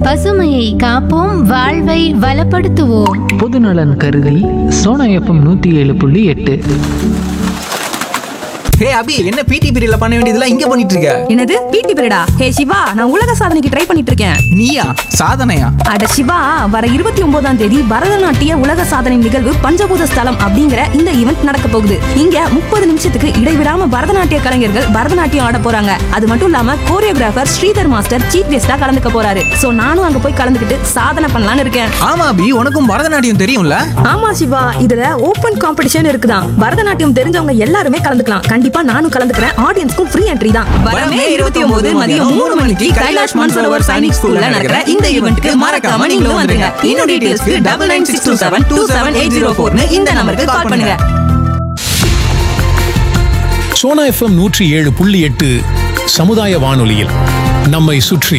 பசுமையை காப்போம் வாழ்வை வளப்படுத்துவோம் பொதுநலன் கருதி சோனா எஃப்எம் நூற்றி ஏழு புள்ளி எட்டு ஹே அபி என்ன பிடி பீரியட்ல பண்ண வேண்டியதெல்லாம் இங்க பண்ணிட்டு இருக்க என்னது பிடி பீரியடா ஹே சிவா நான் உலக சாதனைக்கு ட்ரை பண்ணிட்டு இருக்கேன் நீயா சாதனையா அட சிவா வர இருபத்தி ஒன்பதாம் தேதி பரதநாட்டிய உலக சாதனை நிகழ்வு பஞ்சபூத ஸ்தலம் அப்படிங்கிற இந்த ஈவெண்ட் நடக்க போகுது இங்க முப்பது நிமிஷத்துக்கு இடைவிடாம பரதநாட்டிய கலைஞர்கள் பரதநாட்டியம் ஆட போறாங்க அது மட்டும் இல்லாம கோரியோகிராஃபர் ஸ்ரீதர் மாஸ்டர் சீஃப் கெஸ்டா கலந்துக்க போறாரு சோ நானும் அங்க போய் கலந்துக்கிட்டு சாதனை பண்ணலாம்னு இருக்கேன் ஆமா அபி உனக்கும் பரதநாட்டியம் தெரியும்ல ஆமா சிவா இதுல ஓபன் காம்படிஷன் இருக்குதான் பரதநாட்டியம் தெரிஞ்சவங்க எல்லாருமே கலந்துக்கலாம் கண்டிப்பா நானும் கலந்துக்கிறேன் ஆடியன்ஸ்க்கும் ஃப்ரீ என்ட்ரி தான் வரமே இருபத்தி ஒன்பது மதியம் மூணு மணிக்கு கைலாஷ் மான்சரோவர் சைனிக் ஸ்கூல்ல நடக்கிற இந்த ஈவெண்ட்க்கு மறக்காம நீங்களும் வந்துருங்க இன்னும் டீடைல்ஸ்க்கு double nine six two seven two seven eight zero ஃபோர்னு இந்த நம்பருக்கு கால் பண்ணுங்க சோனா எஃப்எம் நூற்றி ஏழு புள்ளி எட்டு சமுதாய வானொலியில் நம்மை சுற்றி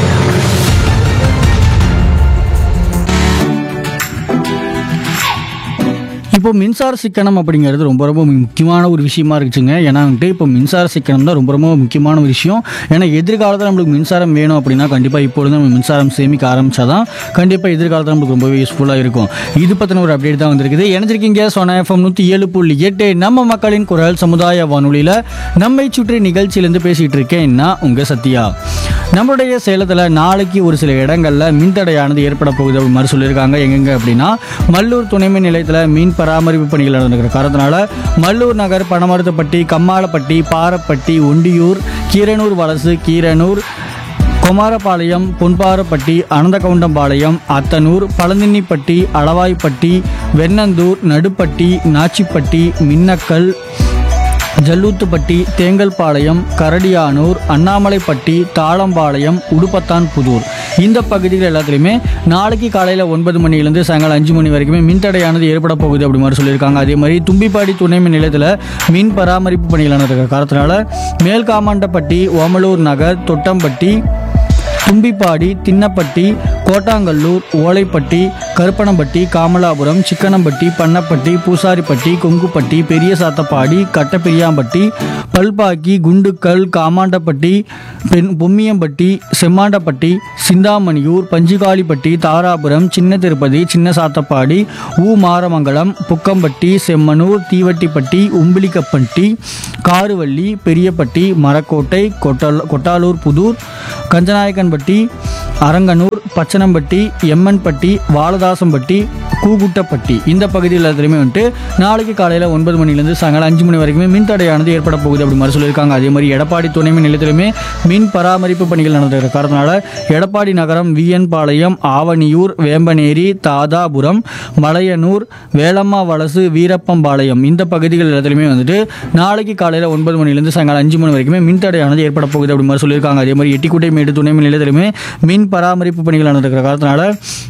இப்போ மின்சார சிக்கனம் அப்படிங்கிறது ரொம்ப ரொம்ப முக்கியமான ஒரு விஷயமா இருக்குச்சுங்க ஏன்னா வந்துட்டு இப்போ மின்சார சிக்கனம் தான் ரொம்ப ரொம்ப முக்கியமான ஒரு விஷயம் ஏன்னா எதிர்காலத்தில் நம்மளுக்கு மின்சாரம் வேணும் அப்படின்னா கண்டிப்பாக இப்பொழுது நம்ம மின்சாரம் சேமிக்க ஆரம்பிச்சாதான் கண்டிப்பாக எதிர்காலத்தில் நம்மளுக்கு ரொம்பவே யூஸ்ஃபுல்லாக இருக்கும் இது பற்றின ஒரு அப்டேட் தான் வந்திருக்குது இணைஞ்சிருக்கீங்க சோனா எஃப்எம் நூற்றி ஏழு புள்ளி எட்டு நம்ம மக்களின் குரல் சமுதாய வானொலியில் நம்மை சுற்றி நிகழ்ச்சியிலேருந்து பேசிகிட்டு இருக்கேன் நான் உங்கள் சத்யா நம்மளுடைய சேலத்தில் நாளைக்கு ஒரு சில இடங்களில் மின்தடையானது ஏற்பட போகுது அப்படி மாதிரி சொல்லியிருக்காங்க எங்கெங்க அப்படின்னா மல்லூர் துணைமின் நிலையத்தில் மீன் பராமரிப்பு பணிகள் நடந்துக்கிற காரணத்தினால மல்லூர் நகர் பனமரத்துப்பட்டி கம்மாளப்பட்டி பாரப்பட்டி ஒண்டியூர் கீரனூர் வலசு கீரனூர் குமாரபாளையம் பொன்பாரப்பட்டி அனந்தகவுண்டம்பாளையம் அத்தனூர் பழந்தின்னிப்பட்டி அளவாய்ப்பட்டி வெண்ணந்தூர் நடுப்பட்டி நாச்சிப்பட்டி மின்னக்கல் ஜல்லூத்துப்பட்டி தேங்கல்பாளையம் கரடியானூர் அண்ணாமலைப்பட்டி தாளம்பாளையம் உடுப்பத்தான் புதூர் இந்த பகுதிகள் எல்லாத்துலேயுமே நாளைக்கு காலையில் ஒன்பது மணிலேருந்து சாயங்காலம் அஞ்சு மணி வரைக்குமே மின்தடையானது ஏற்பட போகுது அப்படி மாதிரி சொல்லியிருக்காங்க அதே மாதிரி தும்பிப்பாடி துணை மின் நிலையத்தில் மின் பராமரிப்பு பணிகள் நடக்கிற காரணத்தினால மேல்காமாண்டப்பட்டி ஓமலூர் நகர் தொட்டம்பட்டி தும்பிப்பாடி தின்னப்பட்டி கோட்டாங்கல்லூர் ஓலைப்பட்டி கருப்பணம்பட்டி காமலாபுரம் சிக்கனம்பட்டி பண்ணப்பட்டி பூசாரிப்பட்டி கொங்குப்பட்டி பெரிய சாத்தப்பாடி கட்டப்பெரியாம்பட்டி பல்பாக்கி குண்டுக்கல் காமாண்டப்பட்டி பெண் பொம்மியம்பட்டி செம்மாண்டப்பட்டி சிந்தாமணியூர் பஞ்சுகாலிப்பட்டி தாராபுரம் சின்ன திருப்பதி சின்ன சாத்தப்பாடி ஊ மாரமங்கலம் புக்கம்பட்டி செம்மனூர் தீவட்டிப்பட்டி உம்பிலிக்கப்பட்டி காருவள்ளி பெரியப்பட்டி மரக்கோட்டை கொட்டல் கொட்டாலூர் புதூர் கஞ்சநாயக்கன்பட்டி அரங்கனூர் பச்சனம்பட்டி எம்மன்பட்டி வாலதாசம்பட்டி கூகுட்டப்பட்டி இந்த பகுதியில் எல்லாத்துலேயுமே வந்துட்டு நாளைக்கு காலையில் ஒன்பது மணிலேருந்து சாயங்காலம் அஞ்சு மணி வரைக்குமே மின்தடையானது ஏற்பட போகுது அப்படி மாதிரி சொல்லியிருக்காங்க அதே மாதிரி எடப்பாடி துணை மின் நிலையத்திலுமே மின் பராமரிப்பு பணிகள் நடந்துகிற காரணத்தினால எடப்பாடி நகரம் விஎன் பாளையம் ஆவணியூர் வேம்பனேரி தாதாபுரம் மலையனூர் வேலம்மா வலசு வீரப்பம்பாளையம் இந்த பகுதிகள் எல்லாத்துலேயுமே வந்துட்டு நாளைக்கு காலையில் ஒன்பது மணிலேருந்து சாயங்காலம் அஞ்சு மணி வரைக்குமே மின்தடையானது ஏற்பட போகுது அப்படி மாதிரி சொல்லியிருக்காங்க அதே மாதிரி எட்டிக்குட்டை மேடு துணை மின் நிலையத்திலுமே மின் பராமரிப்பு பணிகள் நடந்துக்கிற காரணத்தினால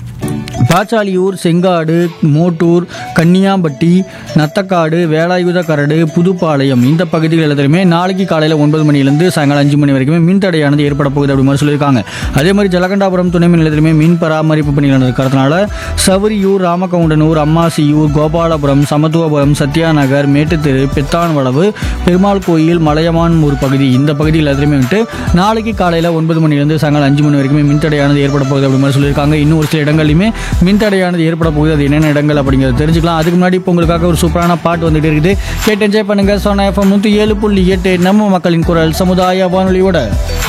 பாச்சாலியூர் செங்காடு மோட்டூர் கன்னியாம்பட்டி நத்தக்காடு வேலாயுத கரடு புதுப்பாளையம் இந்த பகுதிகள் எல்லாத்துலையுமே நாளைக்கு காலையில் ஒன்பது மணிலேருந்து சாயங்காலம் அஞ்சு மணி வரைக்குமே மின் தடையானது ஏற்பட போகுது அப்படி மாதிரி சொல்லியிருக்காங்க அதே மாதிரி ஜலகண்டாபுரம் துணை மின் நிலையத்திலுமே மின் பராமரிப்பு பணிகள் நடக்கிறதுனால சவரியூர் ராமகவுண்டனூர் அம்மாசியூர் கோபாலபுரம் சமத்துவபுரம் சத்யா நகர் மேட்டுத்தெரு பெத்தான் வளவு பெருமாள் கோயில் மலையமான் ஒரு பகுதி இந்த பகுதியில் எல்லாத்துலையுமே வந்துட்டு நாளைக்கு காலையில் ஒன்பது மணிலேருந்து சாயங்காலம் அஞ்சு மணி வரைக்குமே மின் தடையானது ஏற்பட போகுது அப்படி மாதிரி சொல்லியிருக்காங்க இன்னும் ஒரு சில இடங்கள்லையுமே மின்தடையானது ஏற்பட போகுது அது என்னென்ன இடங்கள் அப்படிங்கிறத தெரிஞ்சுக்கலாம் அதுக்கு முன்னாடி இப்போ உங்களுக்காக ஒரு சூப்பரான பாட்டு வந்துட்டு இருக்குது கேட்டு என்ஜாய் பண்ணுங்க சோனா எஃப்எம் நூற்றி ஏழு புள்ளி எட்டு நம்ம மக்களின் குரல் சமுதாய வானொலியோட